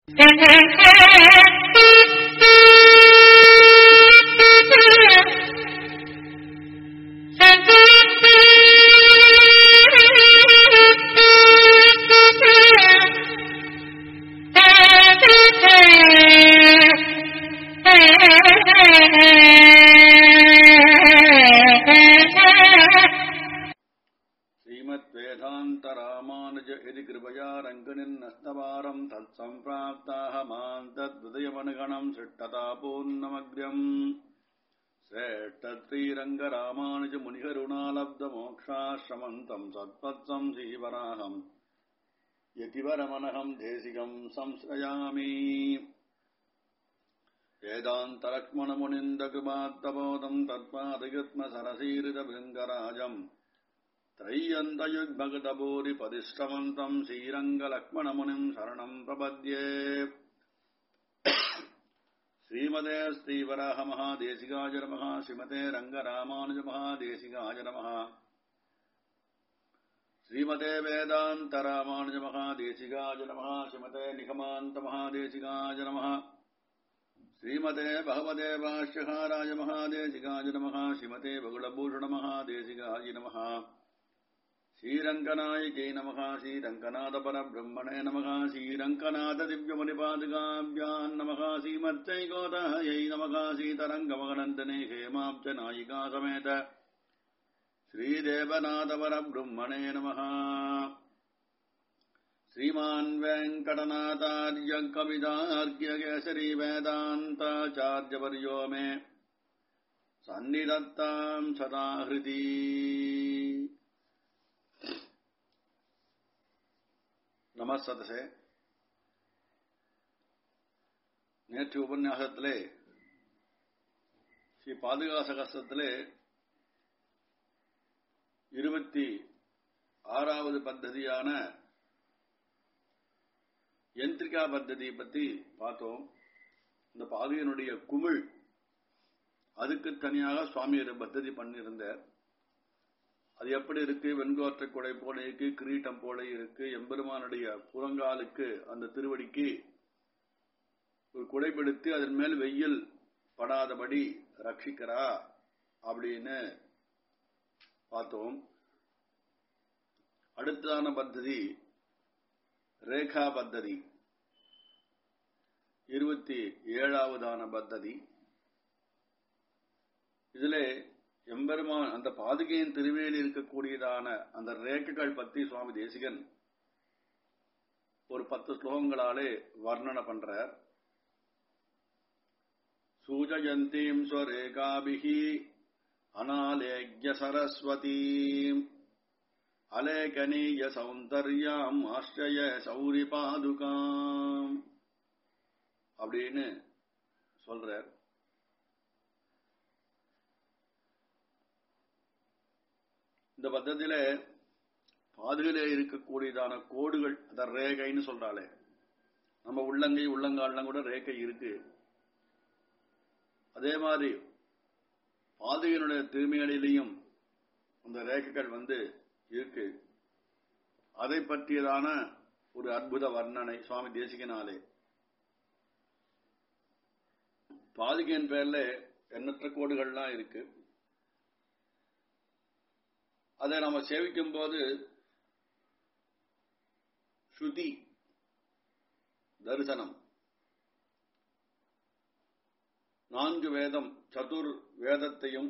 श्रीमद्वेदान्तरामानुज यदि कृपया रङ्गनिन्नस्तवारम् तत्सम्प्राप्ताः माम् तद्हृदयमनुगणम् शिष्टतापूर्णमग्र्यम् श्रेष्ठश्रीरङ्गरामानुज मुनिकरुणालब्धमोक्षाश्रमन्तम् सत्पत्सम् श्रीवराहम् यतिवरमनहम् देशिकम् संश्रयामि वेदान्तलक्ष्मणमुनिन्दकृपात्तबोधम् तत्पादयुग्मसरसीरितभृङ्गराजम् त्रय्यन्तयुग्भगतभूरिपदिश्रमन्तम् श्रीरङ्गलक्ष्मणमुनिम् शरणम् प्रपद्ये श्रीमते श्रीवराहमहादेशिकाय नमः श्रीमते रङ्गरामानुजमहादेशिकाय नमः श्रीमते वेदान्तरामानुजमहादेशिकाय नमः श्रीमते निगमान्तमहादेशिकाय नमः श्रीमते भगवते भाष्यकाराय महादेशिकाय नमः श्रीमते बगुलभूषणमहादेशिकाय नमः श्रीरङ्गनायिकै नमः श्रीरङ्गनाथपरब्रह्मणे नमः श्रीरङ्गनाथदिव्यमणिपादुकाभ्याम् नमः श्रीमच्चैकोदायै नमः सीतरङ्गमगनन्दने हेमाब्ज नायिका समेत श्रीदेवनाथपरब्रह्मणे नमः श्रीमान् वेङ्कटनाथार्य कविदार्घ्यकेसरी वेदान्ताचार्यवर्यो मे सन्निधत्ताम् सदा हृदि நமசதசே நேற்று உபன்யாசத்திலே ஸ்ரீ பாதுகாச கஷ்டத்திலே இருபத்தி ஆறாவது பத்ததியான யந்திரிகா பத்ததி பத்தி பார்த்தோம் இந்த பாதையினுடைய குமிழ் அதுக்கு தனியாக சுவாமி ஒரு பத்ததி பண்ணியிருந்தார் அது எப்படி இருக்கு வெண்கோற்ற கொடை போல இருக்கு கிரீட்டம் போல இருக்கு எம்பெருமானுடைய புறங்காலுக்கு அந்த திருவடிக்கு ஒரு குடைபிடித்து அதன் மேல் வெயில் படாதபடி ரட்சிக்கிறா அப்படின்னு பார்த்தோம் அடுத்ததான பத்ததி ரேகா பத்ததி இருபத்தி ஏழாவதான பத்ததி இதுல எம்பெருமான் அந்த பாதுகையின் திருவேலி இருக்கக்கூடியதான அந்த ரேகைகள் பத்தி சுவாமி தேசிகன் ஒரு பத்து ஸ்லோகங்களாலே வர்ணனை பண்றார் சூஜயந்தீம் ஸ்வரேகாபிகி அனாலேக்ய சரஸ்வதீம் அலேகனீய சௌந்தர்யாம் ஆශ්‍රய சௌரி பாதுகாம் அப்படின்னு சொல்றார் இந்த பத்தத்தில பாதுகையில இருக்கக்கூடியதான கோடுகள் அத ரேகைன்னு சொல்றாளே நம்ம உள்ளங்கை உள்ளங்கால்லாம் கூட ரேகை இருக்கு அதே மாதிரி பாதுகையினுடைய திருமைகளிலையும் அந்த ரேகைகள் வந்து இருக்கு அதை பற்றியதான ஒரு அற்புத வர்ணனை சுவாமி தேசிகனாலே பாதுகையின் பேர்ல எண்ணற்ற கோடுகள்லாம் இருக்கு அதை நம்ம சேவிக்கும் போது ஸ்ருதி தரிசனம் நான்கு வேதம் சதுர் வேதத்தையும்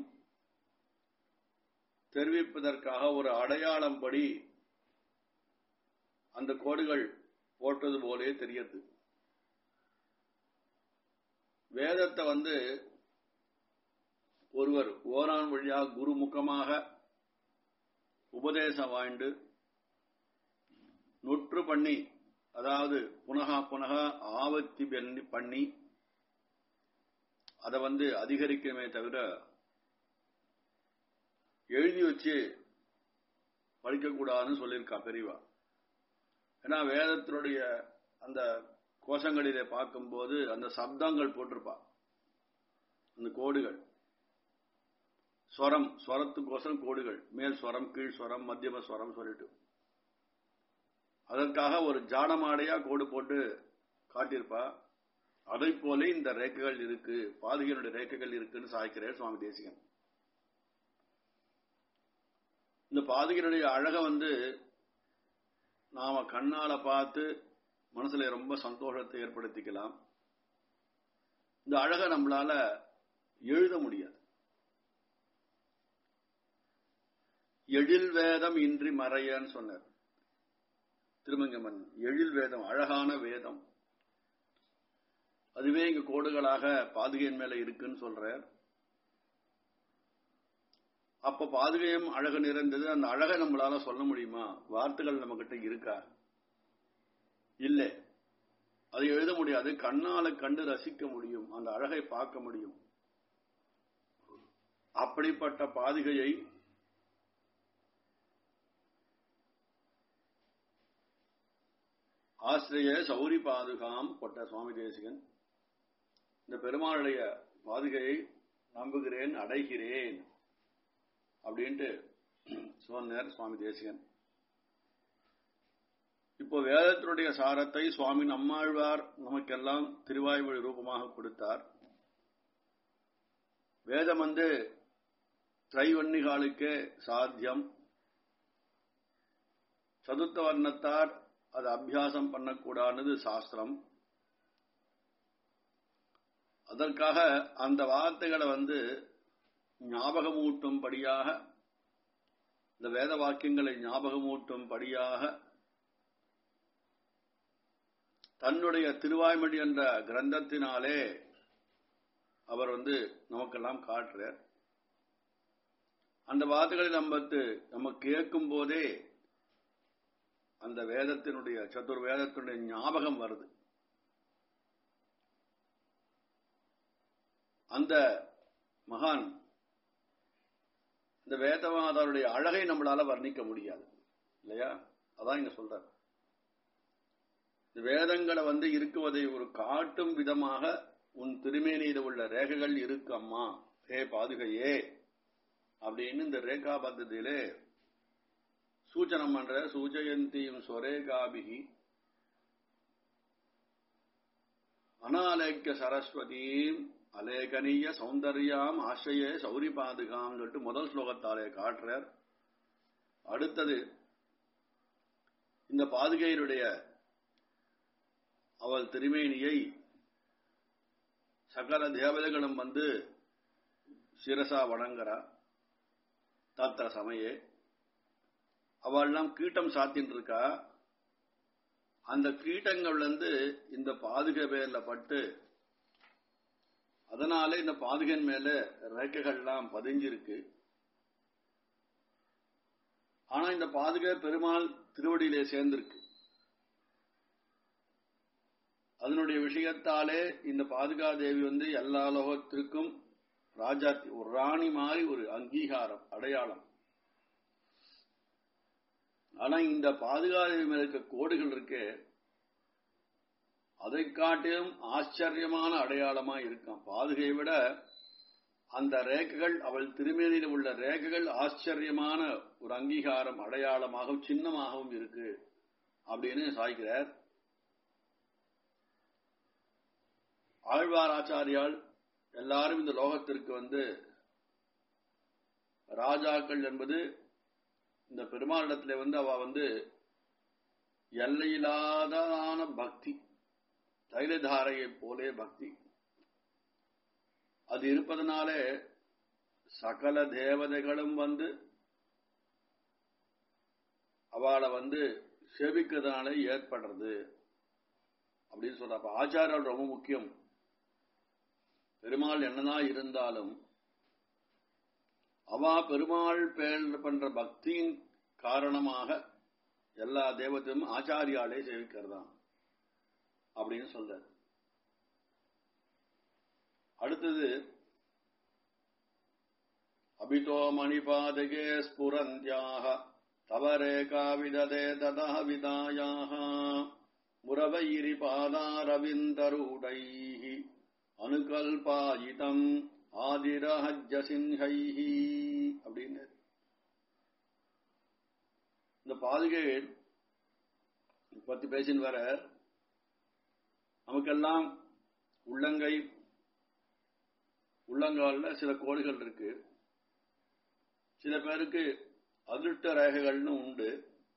தெரிவிப்பதற்காக ஒரு அடையாளம் படி அந்த கோடுகள் போட்டது போலே தெரியுது வேதத்தை வந்து ஒருவர் ஓரான் வழியாக குருமுகமாக உபதேசம் வாய்ந்து நுற்று பண்ணி அதாவது புனகா புனகா ஆவத்தி பண்ணி அதை வந்து அதிகரிக்கணுமே தவிர எழுதி வச்சு படிக்கக்கூடாதுன்னு சொல்லியிருக்கா பெரியவா ஏன்னா வேதத்தினுடைய அந்த கோஷங்களிலே பார்க்கும்போது அந்த சப்தங்கள் போட்டிருப்பா அந்த கோடுகள் ஸ்வரம் ஸ்வரத்துக்கோசரம் கோடுகள் மேல் ஸ்வரம் கீழ் ஸ்வரம் மத்தியம ஸ்வரம் சொல்லிட்டு அதற்காக ஒரு ஜாடமாடையா கோடு போட்டு காட்டியிருப்பா அதை போல இந்த ரேக்கைகள் இருக்கு பாதுகையினுடைய ரேக்கைகள் இருக்குன்னு சாய்க்கிறார் சுவாமி தேசிகன் இந்த பாதுகையினுடைய அழக வந்து நாம கண்ணால பார்த்து மனசுல ரொம்ப சந்தோஷத்தை ஏற்படுத்திக்கலாம் இந்த அழக நம்மளால எழுத முடியாது எழில் வேதம் இன்றி மறையன்னு சொன்னார் திருமங்கமன் எழில் வேதம் அழகான வேதம் அதுவே இங்க கோடுகளாக பாதுகையின் மேல இருக்குன்னு சொல்றார் அப்ப பாதுகையும் அழகு நிறைந்தது அந்த அழகை நம்மளால சொல்ல முடியுமா வார்த்தைகள் நம்ம கிட்ட இருக்கா இல்ல அதை எழுத முடியாது கண்ணால கண்டு ரசிக்க முடியும் அந்த அழகை பார்க்க முடியும் அப்படிப்பட்ட பாதுகையை ஆசிரிய சௌரி பாதுகாம் கொட்ட சுவாமி தேசிகன் இந்த பெருமாளுடைய பாதுகையை நம்புகிறேன் அடைகிறேன் அப்படின்ட்டு சொன்னார் சுவாமி தேசிகன் இப்போ வேதத்தினுடைய சாரத்தை சுவாமி நம்மாழ்வார் நமக்கெல்லாம் திருவாய்மொழி ரூபமாக கொடுத்தார் வேதம் வந்து திரைவன்னிகாலுக்கே சாத்தியம் சதுர்த்த வர்ணத்தார் அது அபியாசம் பண்ணக்கூடாது சாஸ்திரம் அதற்காக அந்த வார்த்தைகளை வந்து ஞாபகமூட்டும் படியாக இந்த வேத வாக்கியங்களை ஞாபகமூட்டும் படியாக தன்னுடைய திருவாய்மொழி என்ற கிரந்தத்தினாலே அவர் வந்து நமக்கெல்லாம் காட்டுறார் அந்த வார்த்தைகளை நம்ம நம்ம கேட்கும் போதே அந்த வேதத்தினுடைய சதுர் வேதத்தினுடைய ஞாபகம் வருது அந்த மகான் இந்த வேதவாதருடைய அழகை நம்மளால வர்ணிக்க முடியாது இல்லையா அதான் இங்க சொல்றார் இந்த வேதங்களை வந்து இருக்குவதை ஒரு காட்டும் விதமாக உன் திருமேனியில உள்ள ரேகைகள் இருக்கு அம்மா ஹே பாதுகையே அப்படின்னு இந்த ரேகா பத்தத்திலே சூச்சனம் பண்ற சூச்சயந்தியும் சொரேகாபிகி அனாலேக்கிய சரஸ்வதீம் அலேகனீய சௌந்தர்யாம் ஆசிரியே சௌரி பாதுகாம் சொல்லிட்டு முதல் ஸ்லோகத்தாலே காட்டுறார் அடுத்தது இந்த பாதுகையினுடைய அவள் திருமேனியை சகல தேவதைகளும் வந்து சிரசா வணங்குறா தாத்திர சமயே அவள்லாம் கீட்டம் சாத்தின்னு இருக்கா அந்த கீட்டங்கள் வந்து இந்த பாதுகை பேர்ல பட்டு அதனால இந்த பாதுகன் மேல ரேக்கைகள்லாம் பதிஞ்சிருக்கு ஆனா இந்த பாதுகை பெருமாள் திருவடியிலே சேர்ந்திருக்கு அதனுடைய விஷயத்தாலே இந்த பாதுகா தேவி வந்து எல்லா லோகத்திற்கும் ராஜா ஒரு ராணி மாதிரி ஒரு அங்கீகாரம் அடையாளம் ஆனா இந்த பாதுகாப்பு மேல இருக்க கோடுகள் இருக்கு அதை காட்டிலும் ஆச்சரியமான அடையாளமா இருக்கும் பாதுகையை விட அந்த ரேகைகள் அவள் திருமேனியில் உள்ள ரேகைகள் ஆச்சரியமான ஒரு அங்கீகாரம் அடையாளமாகவும் சின்னமாகவும் இருக்கு அப்படின்னு சாய்க்கிறார் ஆழ்வார் ஆச்சாரியால் எல்லாரும் இந்த லோகத்திற்கு வந்து ராஜாக்கள் என்பது இந்த பெருமாளிடத்துல வந்து அவ வந்து எல்லையில்லாதான பக்தி தைலதாரையை போலே பக்தி அது இருப்பதனாலே சகல தேவதைகளும் வந்து அவளை வந்து சேவிக்கிறதுனால ஏற்படுறது அப்படின்னு சொல்ற அப்ப ஆச்சாரம் ரொம்ப முக்கியம் பெருமாள் என்னதான் இருந்தாலும் அவா பெருமாள் பேர் பண்ற பக்தியின் காரணமாக எல்லா தேவத்தையும் ஆச்சாரியாலே சேவிக்கிறதா அப்படின்னு சொல்ற அடுத்தது அபிதோ மணிபாதகே ஸ்புரந்தியாக தவரேகா விததே ததா விதாயாக முரவையிரி பாதாரவிந்தரூடைः அனுகல்பாயிதம் ஆதிரஹஜசின்ஹைஹி அப்படின்னு இந்த பாதுகை பத்தி பேசின்னு வர நமக்கெல்லாம் உள்ளங்கை உள்ளங்காலில் சில கோடுகள் இருக்கு சில பேருக்கு அதிர்ஷ்ட ரேகைகள்னு உண்டு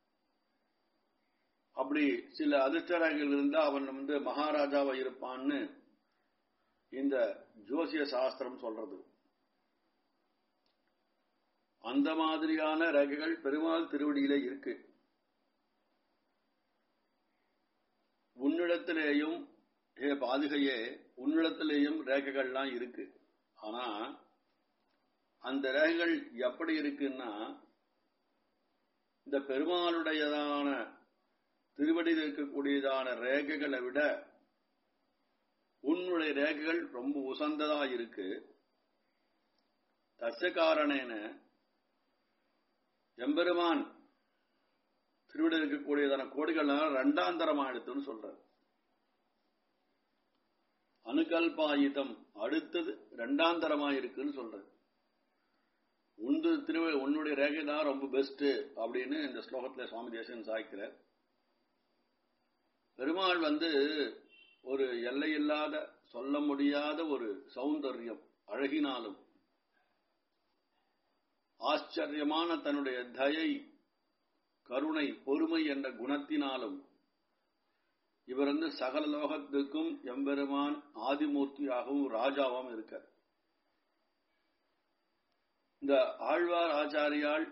அப்படி சில அதிர்ஷ்ட ரேகைகள் இருந்தா அவன் வந்து மகாராஜாவா இருப்பான்னு இந்த ஜோசிய சாஸ்திரம் சொல்றது அந்த மாதிரியான ரேகைகள் பெருமாள் திருவடியிலே இருக்கு உன்னிடத்திலேயும் ஹே பாதுகையே உன்னிடத்திலேயும் ரேகைகள்லாம் இருக்கு ஆனா அந்த ரேகைகள் எப்படி இருக்குன்னா இந்த பெருமாளுடையதான திருவடியில் இருக்கக்கூடியதான ரேகைகளை விட உன்னுடைய ரேகைகள் ரொம்ப உசந்ததா இருக்கு தசகாரணேன எம்பெருமான் திருவிட இருக்கக்கூடியதான கோடிகள் ரெண்டாந்தரமா எடுத்துன்னு சொல்ற அணுகல்பாயுதம் அடுத்தது ரெண்டாந்தரமா இருக்குன்னு சொல்ற உந்து திருவ உன்னுடைய ரேகை தான் ரொம்ப பெஸ்ட் அப்படின்னு இந்த ஸ்லோகத்துல சுவாமி தேசன் சாய்க்கிறார் பெருமாள் வந்து ஒரு எல்லையில்லாத சொல்ல முடியாத ஒரு சௌந்தர்யம் அழகினாலும் ஆச்சரியமான தன்னுடைய தயை கருணை பொறுமை என்ற குணத்தினாலும் இவர் வந்து சகல லோகத்துக்கும் எம்பெருமான் ஆதிமூர்த்தியாகவும் ராஜாவும் இருக்கார் இந்த ஆழ்வார் ஆச்சாரியால்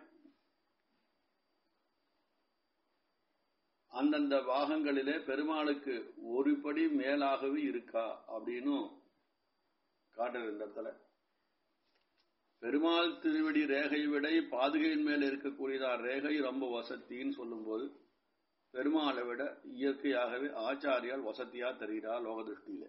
அந்தந்த பாகங்களிலே பெருமாளுக்கு ஒரு படி மேலாகவே இருக்கா அப்படின்னு காட்டுற இந்த இடத்துல பெருமாள் திருவடி ரேகை விட பாதுகையின் மேல் இருக்கக்கூடியதா ரேகை ரொம்ப வசத்தின்னு சொல்லும்போது பெருமாளை விட இயற்கையாகவே ஆச்சாரியால் வசதியா தெரிகிறா லோக திருஷ்டியில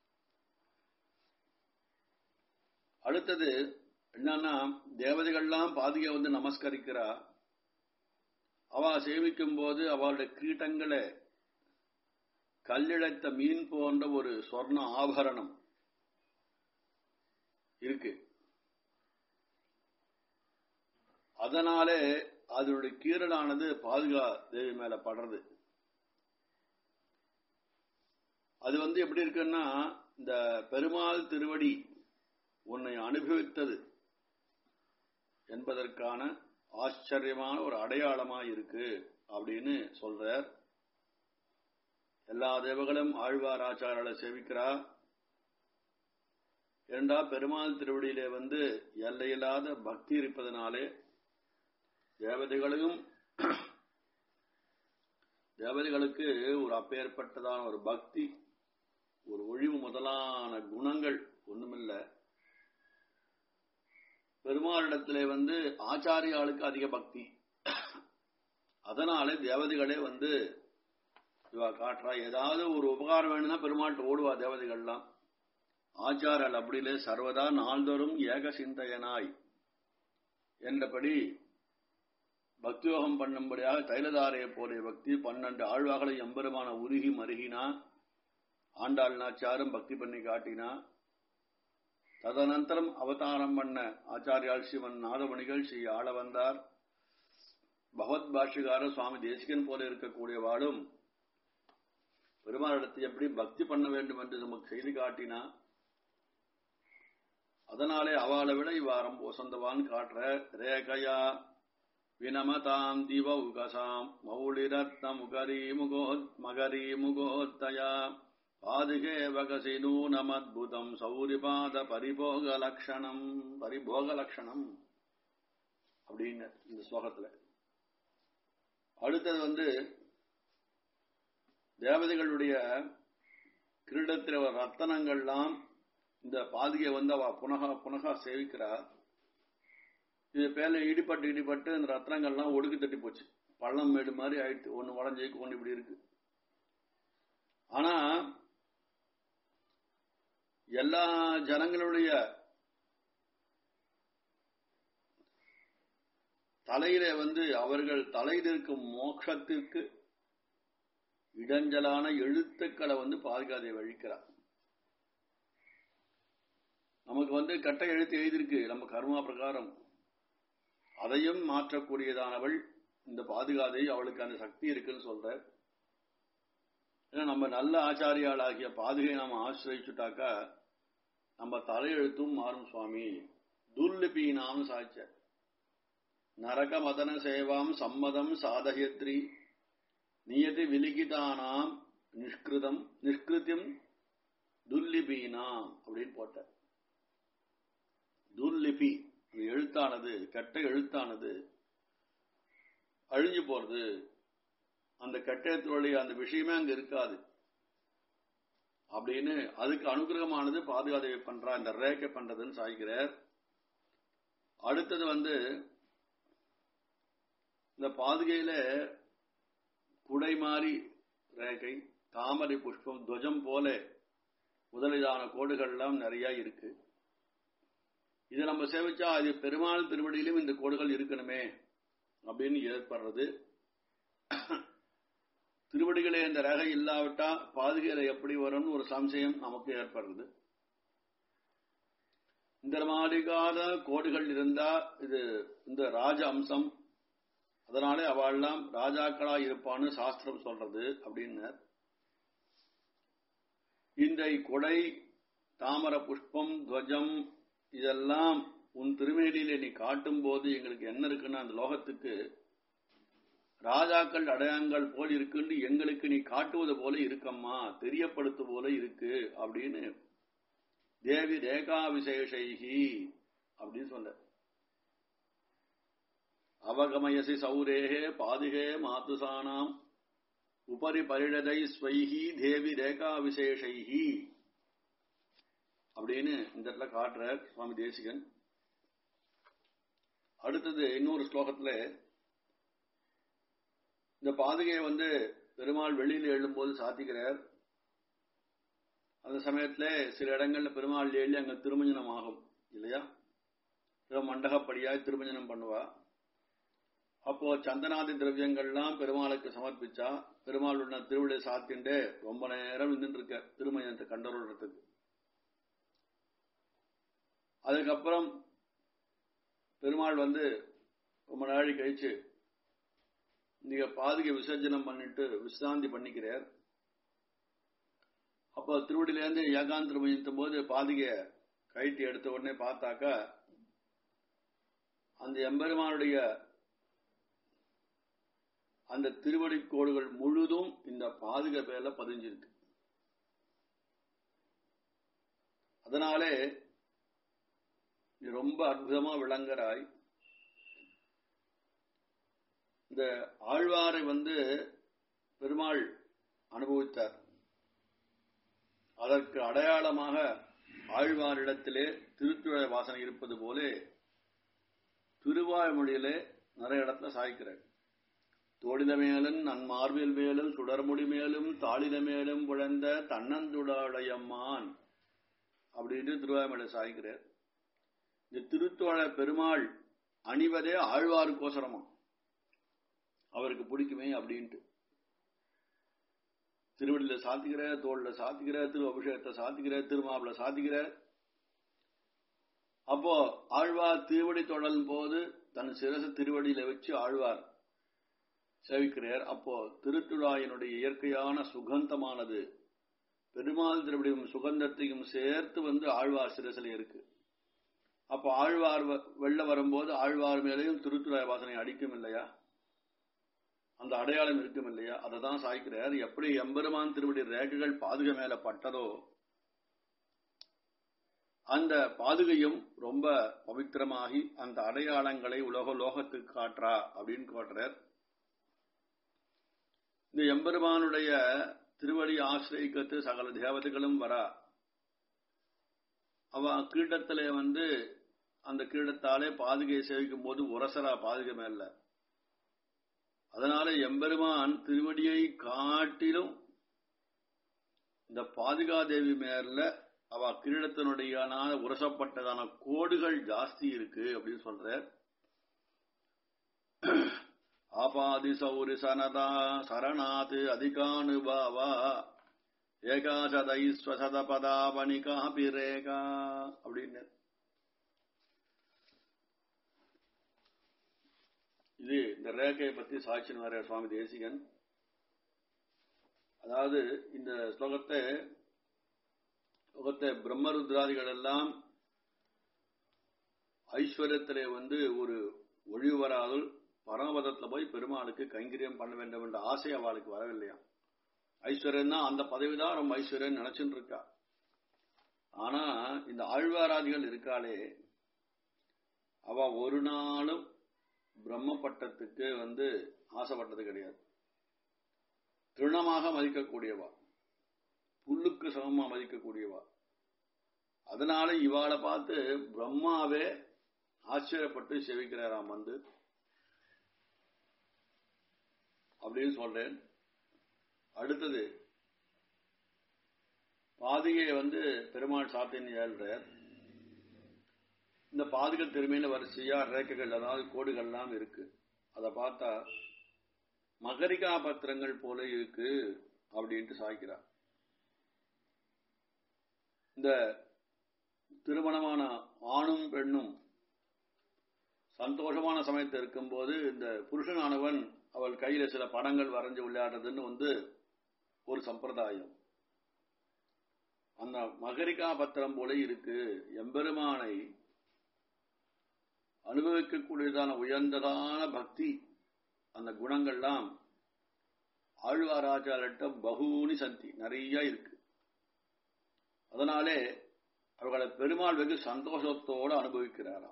அடுத்தது என்னன்னா தேவதைகள்லாம் பாதுகை வந்து நமஸ்கரிக்கிறா அவ சேவிக்கும் போது அவளுடைய கீட்டங்களை கல்லிழைத்த மீன் போன்ற ஒரு சொர்ண ஆபரணம் இருக்கு அதனாலே அதனுடைய கீரலானது பாதுகா தேவி மேல படுறது அது வந்து எப்படி இருக்குன்னா இந்த பெருமாள் திருவடி உன்னை அனுபவித்தது என்பதற்கான ஆச்சரியமான ஒரு அடையாளமா இருக்கு அப்படின்னு சொல்றார் எல்லா தேவகளும் ஆழ்வார் ஆச்சாரால சேவிக்கிறா இரண்டா பெருமாள் திருவடியிலே வந்து எல்லையில்லாத பக்தி இருப்பதனாலே தேவதைகளையும் தேவதைகளுக்கு ஒரு அப்பேற்பட்டதான ஒரு பக்தி ஒரு ஒழிவு முதலான குணங்கள் ஒண்ணுமில்லை பெருமாளிடத்திலே வந்து ஆச்சாரியாளுக்கு அதிக பக்தி அதனாலே தேவதைகளே வந்து இவா காட்டுறா ஏதாவது ஒரு உபகாரம் வேணும்னா பெருமாள்கிட்ட ஓடுவா தேவதைகள்லாம் ஆச்சாரால் அப்படிலே சர்வதா நாள்தோறும் ஏக சிந்தையனாய் என்றபடி பக்தியோகம் பண்ணும்படியாக தைலதாரையை போலே பக்தி பன்னெண்டு ஆழ்வாகளை எம்பெருமான உருகி மருகினா ஆண்டாள் நாச்சாரும் பக்தி பண்ணி காட்டினா ததனந்தரம் அவதாரம் பண்ண ஆச்சாரியால் சிவன் நாதமணிகள் ஸ்ரீ ஆள வந்தார் பகவத் பாஷிகார சுவாமி தேசிகன் போல இருக்கக்கூடியவாளும் பெருமாளிடத்தை எப்படி பக்தி பண்ண வேண்டும் என்று நமக்கு செய்து காட்டினா அதனாலே அவளை விட இவ்வாரம் வசந்தவான் காட்டுற ரேகையா வினமதாம் திவ உகசாம் மௌளிரத்ன முகரி முகோத் மகரி முகோத்தயா பாதுகே வகசி நூனமத்புதம் சௌரிபாத பரிபோக லட்சணம் பரிபோக லட்சணம் அப்படின்னு இந்த ஸ்லோகத்துல அடுத்தது வந்து தேவதைகளுடைய கிரீடத்தில் ரத்தனங்கள்லாம் இந்த பாதுகை வந்து அவ புனகா புனகா சேவிக்கிறா இது பேர்ல இடிப்பட்டு இடிப்பட்டு இந்த ரத்னங்கள்லாம் ஒடுக்கு தட்டி போச்சு பள்ளம் மேடு மாதிரி ஆயிடுச்சு ஒன்னு உடஞ்சிக்கு ஒன்னு இப்படி இருக்கு ஆனா எல்லா ஜனங்களுடைய தலையில வந்து அவர்கள் தலையில் இருக்கும் மோட்சத்திற்கு இடைஞ்சலான எழுத்துக்களை வந்து பாதுகாதை வழிக்கிறார் நமக்கு வந்து கட்ட எழுத்து எழுதியிருக்கு நம்ம கர்மா பிரகாரம் அதையும் மாற்றக்கூடியதானவள் இந்த பாதுகாதை அவளுக்கு அந்த சக்தி இருக்குன்னு சொல்ற ஏன்னா நம்ம நல்ல ஆச்சாரியாளாகிய பாதுகை நாம ஆசிரிச்சுட்டாக்கா நம்ம தலையெழுத்தும் மாறும் சுவாமி துர்லிபீனாம் சாய்ச்ச நரக மதன சேவாம் சம்மதம் சாதயத்ரி நியதி விலிகிதானாம் நிஷ்கிருதம் நிஷ்கிருத்தியம் துர்லிபீனாம் அப்படின்னு போட்ட துர்லிபி அந்த எழுத்தானது கெட்ட எழுத்தானது அழிஞ்சு போறது அந்த கட்டத்தினுடைய அந்த விஷயமே அங்க இருக்காது அப்படின்னு அதுக்கு அனுகிரகமானது பாதுகாதேவி பண்றா இந்த ரேக்கை பண்றதுன்னு சாய்கிறார் அடுத்தது வந்து இந்த பாதுகையில குடை மாறி ரேகை தாமரை புஷ்பம் துவஜம் போல முதலிதான கோடுகள்லாம் நிறைய இருக்கு இதை நம்ம சேவிச்சா அது பெருமாள் திருவடியிலும் இந்த கோடுகள் இருக்கணுமே அப்படின்னு ஏற்படுறது திருவடிகளே இந்த ரகை இல்லாவிட்டா பாதுகையில எப்படி வரும்னு ஒரு சம்சயம் நமக்கு ஏற்படுறது இந்த மாதிரிக்காத கோடுகள் இருந்தா இது இந்த ராஜ அம்சம் அதனாலே அவள்லாம் ராஜாக்களா இருப்பான்னு சாஸ்திரம் சொல்றது அப்படின்னு இந்த கொடை தாமர புஷ்பம் துவஜம் இதெல்லாம் உன் திருமேனியில நீ காட்டும் போது எங்களுக்கு என்ன இருக்குன்னு அந்த லோகத்துக்கு ராஜாக்கள் அடையாங்கள் போல் இருக்குன்னு எங்களுக்கு நீ காட்டுவது போல இருக்கம்மா தெரியப்படுத்து போல இருக்கு அப்படின்னு தேவி ரேகா விசேஷைகி அப்படின்னு சொன்ன அவகமயசி சௌரேகே பாதுகே மாதுசானாம் உபரி பரிடதை ஸ்வைஹி தேவி ரேகா விசேஷைஹி அப்படின்னு இந்த இடத்துல காட்டுற சுவாமி தேசிகன் அடுத்தது இன்னொரு ஸ்லோகத்துல இந்த பாதுகையை வந்து பெருமாள் வெளியில எழும்போது சாத்திக்கிறார் அந்த சமயத்துல சில இடங்கள்ல பெருமாள் எழுதி அங்க திருமஞ்சனம் ஆகும் இல்லையா மண்டகப்படியாய் திருமஞ்சனம் பண்ணுவா அப்போ சந்தனாதி திரவியங்கள்லாம் பெருமாளுக்கு சமர்ப்பிச்சா பெருமாள் உள்ள திருவிழை சாத்திண்டு ரொம்ப நேரம் நின்று இருக்க திருமஞ்சனத்தை கண்டறதுக்கு அதுக்கப்புறம் பெருமாள் வந்து ரொம்ப நாளை கழிச்சு நீங்க பாதுகை விசர்ஜனம் பண்ணிட்டு விசிராந்தி பண்ணிக்கிறார் அப்போ திருவடியிலேருந்து ஏகாந்த திருமஞ்சத்தும் போது பாதுகைய கைட்டி எடுத்த உடனே பார்த்தாக்கா அந்த எம்பெருமானுடைய அந்த திருவடி கோடுகள் முழுதும் இந்த பாதுகை பேர்ல பதிஞ்சிருக்கு அதனாலே நீ ரொம்ப அற்புதமா விளங்குறாய் இந்த ஆழ்வாரை வந்து பெருமாள் அனுபவித்தார் அதற்கு அடையாளமாக ஆழ்வாரிடத்திலே திருத்துழ வாசனை இருப்பது போலே திருவாய்மொழியிலே நிறைய இடத்துல சாய்க்கிறார் தோழித மேலும் நன்மார்பில் மேலும் சுடர்முடி மேலும் தாளித மேலும் குழந்த தன்னந்துடாடையம்மான் அப்படின்னு திருவாய்மொழி சாய்க்கிறார் இந்த திருத்தோழ பெருமாள் அணிவதே ஆழ்வாருக்கோசரமா அவருக்கு பிடிக்குமே அப்படின்ட்டு திருவடியில சாத்திக்கிற தோல்ல சாத்திக்கிற திரு அபிஷேகத்தை சாத்திக்கிற திருமாவில சாத்திக்கிற அப்போ ஆழ்வார் திருவடி தொடரும் போது தன் சிரச திருவடியில வச்சு ஆழ்வார் சேவிக்கிறார் அப்போ திருத்துழாயினுடைய இயற்கையான சுகந்தமானது பெருமாள் திருவடியும் சுகந்தத்தையும் சேர்த்து வந்து ஆழ்வார் சிரசில இருக்கு அப்போ ஆழ்வார் வெள்ள வரும்போது ஆழ்வார் மேலேயும் திருத்துழாய் வாசனை அடிக்கும் இல்லையா அந்த அடையாளம் இருக்கும் இல்லையா அதை தான் சாய்க்கிறார் எப்படி எம்பெருமான் திருவடி ரேகைகள் பாதுகை மேல பட்டதோ அந்த பாதுகையும் ரொம்ப பவித்திரமாகி அந்த அடையாளங்களை உலக லோகத்துக்கு காட்டுறா அப்படின்னு காட்டுறார் இந்த எம்பெருமானுடைய திருவடி ஆசிரியக்கத்து சகல தேவதைகளும் வரா அவ கீட்டத்திலே வந்து அந்த கீழத்தாலே பாதுகையை சேவிக்கும் போது உரசரா பாதுகை மேல அதனால எம்பெருமான் திருவடியை காட்டிலும் இந்த பாதுகாதேவி மேல அவ கிரீடத்தினுடைய உரசப்பட்டதான கோடுகள் ஜாஸ்தி இருக்கு அப்படின்னு சொல்ற ஆபாதி சௌரி சனதா சரணாத் அதிகானுபாவா ஏகாசதைஸ்வசத பதாவணிகா பிரேகா அப்படின்னு இது இந்த ரேகையை பத்தி சாட்சின்னு வர சுவாமி தேசிகன் அதாவது இந்த ஸ்லோகத்தை ஸ்லோகத்தை பிரம்மருத்ராதிகள் எல்லாம் ஐஸ்வர்யத்திலே வந்து ஒரு ஒழிவு வராதல் பரமபதத்துல போய் பெருமாளுக்கு கைங்கரியம் பண்ண வேண்டும் என்ற ஆசை அவளுக்கு வரவில்லையா ஐஸ்வர்யம் தான் அந்த பதவி தான் ரொம்ப ஐஸ்வர்யம் நினைச்சுட்டு இருக்கா ஆனா இந்த ஆழ்வாராதிகள் இருக்காளே அவ ஒரு நாளும் பிரம்ம பட்டத்துக்கு வந்து ஆசைப்பட்டது கிடையாது திருணமாக மதிக்கக்கூடியவா புல்லுக்கு சமமா மதிக்கக்கூடியவா அதனால இவாளை பார்த்து பிரம்மாவே ஆச்சரியப்பட்டு செவிக்கிறாராம் வந்து அப்படின்னு சொல்றேன் அடுத்தது பாதிகை வந்து பெருமாள் சாத்தின் ஏழ்றார் இந்த பாதுகை திருமையில வரிசையா ரேக்கைகள் அதாவது கோடுகள்லாம் இருக்கு அதை பார்த்தா மகரிகா பத்திரங்கள் போல இருக்கு அப்படின்ட்டு சாய்க்கிறார் இந்த திருமணமான ஆணும் பெண்ணும் சந்தோஷமான சமயத்தில் இருக்கும்போது இந்த புருஷனானவன் அவள் கையில சில படங்கள் வரைஞ்சு விளையாடுறதுன்னு வந்து ஒரு சம்பிரதாயம் அந்த மகரிகா பத்திரம் போல இருக்கு எம்பெருமானை அனுபவிக்கக்கூடியதான உயர்ந்ததான பக்தி அந்த குணங்கள்லாம் ஆழ்வாராச்சாரிட்ட பகூனி சந்தி நிறைய இருக்கு அதனாலே அவர்களை பெருமாள் வெகு சந்தோஷத்தோடு அனுபவிக்கிறாராம்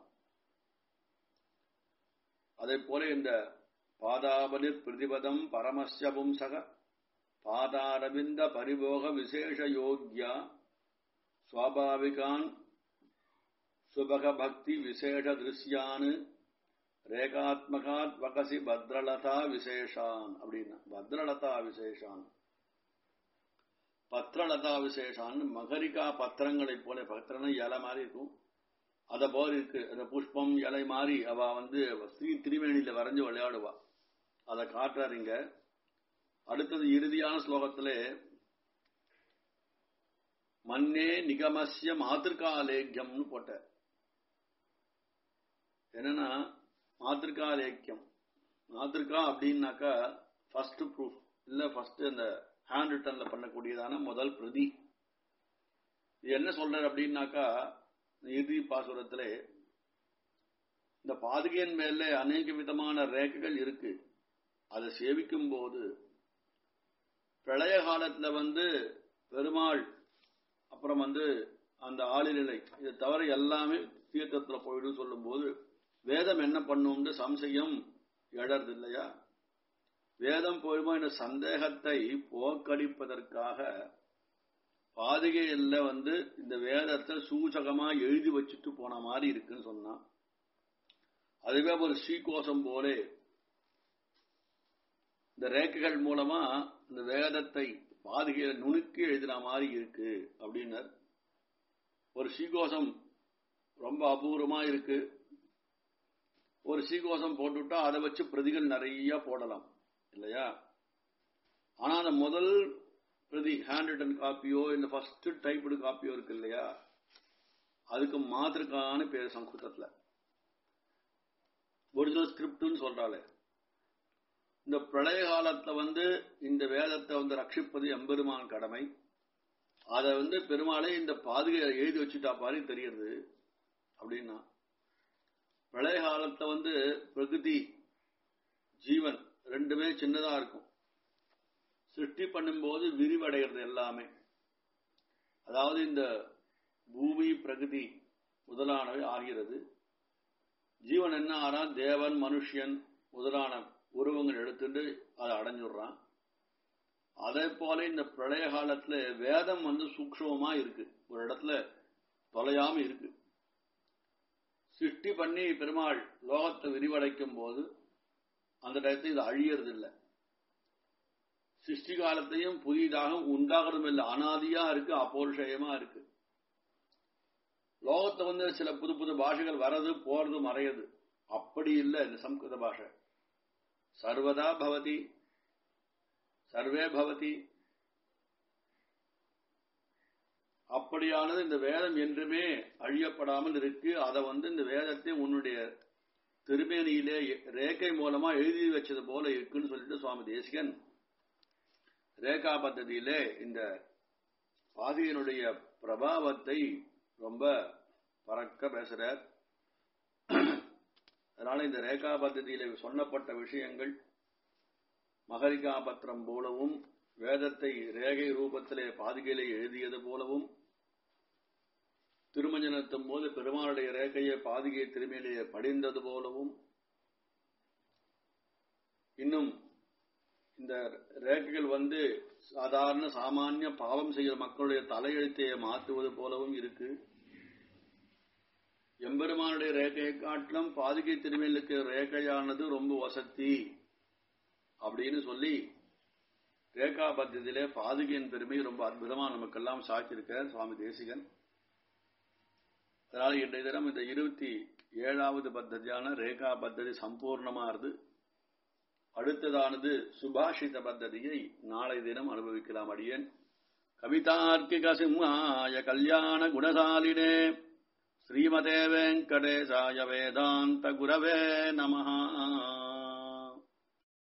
அதே போல இந்த பாதாபலி பிரதிபதம் பரமஸ்ய பும்சக பாதாரவிந்த பரிபோக விசேஷ யோக்யா சுவாபாவிகான் சுபக பக்தி விசேஷ திருஷ்யான் ரேகாத்மகாத் வகசி பத்ரலதா விசேஷான் அப்படின்னா பத்ரலதா விசேஷான் பத்ரலதா விசேஷான் மகரிகா பத்திரங்களை போல பத்திரம்னா இலை மாதிரி இருக்கும் அதை போல இருக்கு அந்த புஷ்பம் இலை மாதிரி அவ வந்து ஸ்ரீ திருமேனியில வரைஞ்சு விளையாடுவா அதை காட்டுறாருங்க அடுத்தது இறுதியான ஸ்லோகத்திலே மன்னே நிகமசிய மாதிருகாலேக்கியம்னு போட்ட என்னன்னா மாதிருகாலேக்கியம் மாதிருக்கா அப்படின்னாக்கா ஃபர்ஸ்ட் ப்ரூஃப் இல்ல ஃபர்ஸ்ட் அந்த ஹேண்ட் ரிட்டர்ன்ல பண்ணக்கூடியதான முதல் பிரதி இது என்ன சொல்றாரு அப்படின்னாக்கா இறுதி பாசுரத்திலே இந்த பாதுகையின் மேல அநேக விதமான ரேகைகள் இருக்கு அதை சேவிக்கும் போது பிரளய காலத்துல வந்து பெருமாள் அப்புறம் வந்து அந்த ஆளிநிலை இதை தவிர எல்லாமே தீர்த்தத்துல போயிடும் சொல்லும் போது வேதம் என்ன பண்ணும்னு சம்சயம் எழறது இல்லையா வேதம் போயுமா என்ற சந்தேகத்தை போக்கடிப்பதற்காக பாதுகையில வந்து இந்த வேதத்தை சூசகமா எழுதி வச்சுட்டு போன மாதிரி இருக்குன்னு சொன்னான் அதுவே ஒரு ஸ்ரீகோஷம் போலே இந்த ரேக்கைகள் மூலமா இந்த வேதத்தை பாதுகையில நுணுக்கி எழுதின மாதிரி இருக்கு அப்படின்னர் ஒரு ஸ்ரீகோஷம் ரொம்ப அபூர்வமா இருக்கு ஒரு ஸ்ரீகோஷம் போட்டுவிட்டா அதை வச்சு பிரதிகள் நிறைய போடலாம் இல்லையா ஆனா அந்த முதல் பிரதி ஹேண்ட் ரிட்டன் காப்பியோ இல்ல ஃபர்ஸ்ட் டைப்டு காப்பியோ இருக்கு இல்லையா அதுக்கு மாதிருக்கான பேர் சம்ஸ்கிருதத்துல ஒரிஜினல் ஸ்கிரிப்ட்னு சொல்றாளே இந்த பிரளய காலத்துல வந்து இந்த வேதத்தை வந்து ரட்சிப்பது எம்பெருமான் கடமை அதை வந்து பெருமாளே இந்த பாதுகை எழுதி வச்சுட்டா பாரு தெரியுது அப்படின்னா பிரளய காலத்துல வந்து பிரகிருதி ஜீவன் ரெண்டுமே சின்னதா இருக்கும் சிருஷ்டி பண்ணும்போது விரிவடைகிறது எல்லாமே அதாவது இந்த பூமி பிரகிருதி முதலானவை ஆகிறது ஜீவன் என்ன ஆனா தேவன் மனுஷன் முதலான உருவங்கள் எடுத்துட்டு அதை அடைஞ்சுடுறான் அதே போல இந்த பிரளய காலத்துல வேதம் வந்து சூக்ஷமா இருக்கு ஒரு இடத்துல தொலையாம இருக்கு சிருஷ்டி பண்ணி பெருமாள் லோகத்தை விரிவடைக்கும் போது அந்த டயத்தை இது அழியறது இல்லை சிருஷ்டி காலத்தையும் புதிதாக உண்டாகிறதும் இல்லை அனாதியா இருக்கு அபௌருஷயமா இருக்கு லோகத்தை வந்து சில புது புது பாஷைகள் வர்றது போறது மறையுது அப்படி இல்லை இந்த சம்ஸ்கிருத பாஷை சர்வதா பவதி சர்வே பவதி அப்படியானது இந்த வேதம் என்றுமே அழியப்படாமல் இருக்கு அதை வந்து இந்த வேதத்தை உன்னுடைய திருமேனியிலே ரேக்கை மூலமா எழுதி வச்சது போல இருக்குன்னு சொல்லிட்டு சுவாமி தேசிகன் ரேகா பద్ధதியிலே இந்த பாதியினுடைய பிரபாவத்தை ரொம்ப பறக்க பேசுறார் அதனால இந்த ரேகா பద్ధதியில சொல்லப்பட்ட விஷயங்கள் மகரிகா பத்திரம் போலவும் வேதத்தை ரேகை ரூபத்திலே பாதுகையிலே எழுதியது போலவும் திருமஞ்சனத்தும் போது பெருமாளுடைய ரேகையை பாதுகை திருமையிலேயே படிந்தது போலவும் இன்னும் இந்த ரேகைகள் வந்து சாதாரண சாமானிய பாவம் செய்கிற மக்களுடைய தலையெழுத்தையை மாற்றுவது போலவும் இருக்கு எம்பெருமானுடைய ரேகையை காட்டிலும் பாதுகை திருமையிலுக்கு ரேகையானது ரொம்ப வசதி அப்படின்னு சொல்லி ரேகா பத்தியிலே பாதுகையின் பெருமை ரொம்ப அற்புதமா நமக்கெல்லாம் சாட்சியிருக்கார் சுவாமி தேசிகன் அதனால இன்றைய தினம் இந்த இருபத்தி ஏழாவது பத்ததியான ரேகா பத்ததி சம்பூர்ணமானது அடுத்ததானது சுபாஷித பத்ததியை நாளை தினம் அனுபவிக்கலாம் அடியேன் கவிதார்க்கிக சிம்ஹாய கல்யாண குணசாலினே ஸ்ரீமதே வெங்கடேசாய வேதாந்த குரவே நமஹா